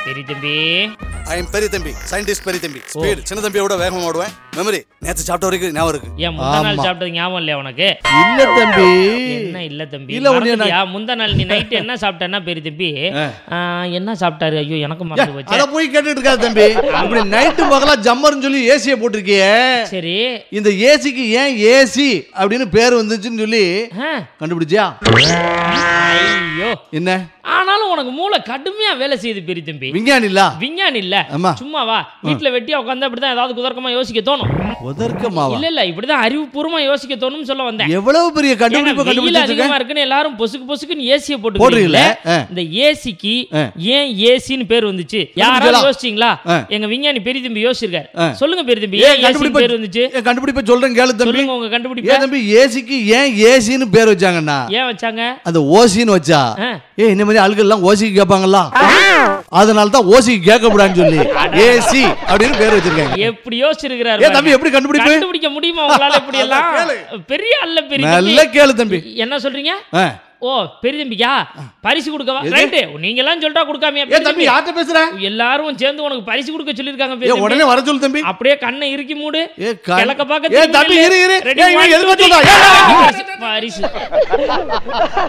பெரிய தம்பி I am பெரிய தம்பி சயின்டிஸ்ட் பெரிய தம்பி ஸ்பீட் சின்ன தம்பியோட வேகமா ஓடுவேன் மெமரி நேத்து சாப்பிட்ட வரைக்கும் ஞாபகம் இருக்கு ஏன் முந்தா நாள் ஆமா. சாப்பிட்டது ஞாபகம் இல்லையா உனக்கு இல்ல தம்பி என்ன இல்ல தம்பி இல்ல, உன்னைய நான்- மறந்துட்டியா? முந்தா நாள் நீ நைட் என்ன சாப்பிட்டேன்னா பெரிய தம்பி ஆ, என்ன சாப்பிட்டாரு ஐயோ எனக்கு மறந்து போச்சு அத போய் கேட்டுட்டு இருக்காது தம்பி அப்படி நைட்டு பகலா ஜம்மர்னு சொல்லி ஏசியை போட்டிருக்கியே சரி இந்த ஏசிக்கு ஏன் ஏசி அப்படின்னு பேர் வந்துச்சுன்னு சொல்லி ஆ, கண்டுபிடிச்சியா ஐயோ என்ன ஆனாலும் உனக்கு மூளை கடுமையா வேலை செய்யுது பெரிய தம்பி விஞ்ஞானி இல்ல விஞ்ஞானி இல்ல ஆமா. சும்மா வா வீட்டுல வெட்டியா உட்காந்தா இப்படிதான் ஏதாவது குதர்க்கமா யோசிக்க தோணும் உதர்க்கமாவா இல்ல இல்ல இப்படிதான் அறிவுபூர்வமா யோசிக்க தோணும்னு சொல்ல வந்தேன் எவ்வளவு பெரிய ஏன்னா, கண்டுபிடிப்பு வெயில் அதிகமா கண்டுபிடிச்சிருக்க இருக்குன்னு எல்லாரும் பொசுக்கு பொசுக்குன்னு ஏசிய போடுறீங்களே, போட்டுக்கிறீங்களே ஆ. இந்த ஏசிக்கு ஆ. ஏன் ஏசின்னு பேர் வந்துச்சு யாராவது கண்டுபிடிச்சலாம். யோசிச்சீங்களா ஆ. எங்க விஞ்ஞானி பெரிய தம்பி யோசிச்சிருக்காரு ஆ. சொல்லுங்க பெரிய தம்பி ஏன் ஏன் ஏசின்னு கண்டுபிடிப்பு பேர் வந்துச்சு ஏன் கண்டுபிடிப்ப சொல்றேன் கேளு தம்பி சொல்லுங்க உங்க ஏன் கண்டுபிடிப்ப தம்பி ஏசிக்கு ஏன் ஏசின்னு பேர் வச்சாங்கன்னா ஏன் வச்சாங்க அந்த ஓசின்னு வச்சா ஆ. ஏ இந்த மாதிரி ஆள்கள் எல்லாம் ஓசிக்கு கேட்பாங்களா அதனால தான் ஓசிக்கு கேட்கக்கூடாதுன்னு சொல்லி ஏசி அப்படின்னு பேர் வச்சிருக்காங்க எப்படி யோசிச்சிருக்கிறாரு ஏன் தம்பி எப்படி கண்டுபிடிப்பு கண்டுபிடிக்க முடியுமா உங்களால இப்படி எல்லாம் கேளு. பெரிய அல்ல பெரிய நல்ல தம்பி கேளு தம்பி என்ன சொல்றீங்க ஆ. ஓ பெரிய தம்பியா பரிசு கொடுக்கவா எது? ரைட்டு நீங்க எல்லாம் சொல்லிட்டா கொடுக்காம ஏன் தம்பி யார்கிட்ட பேசுற எல்லாரும் சேர்ந்து உனக்கு பரிசு கொடுக்க சொல்லிருக்காங்க ஏ பெரிய தம்பி. உடனே வர சொல்லு தம்பி அப்படியே கண்ணை இறுக்கி மூடு ஏ கண்- கிழக்க பார்க்க ஏ திரும்பி தம்பி நில்லு. இரு இரு Ready, ஏய், இவன் one, எதுக்கு two, three. சொல்றா? ஏய், ஏய், ஏய். பரிசு, பரிசு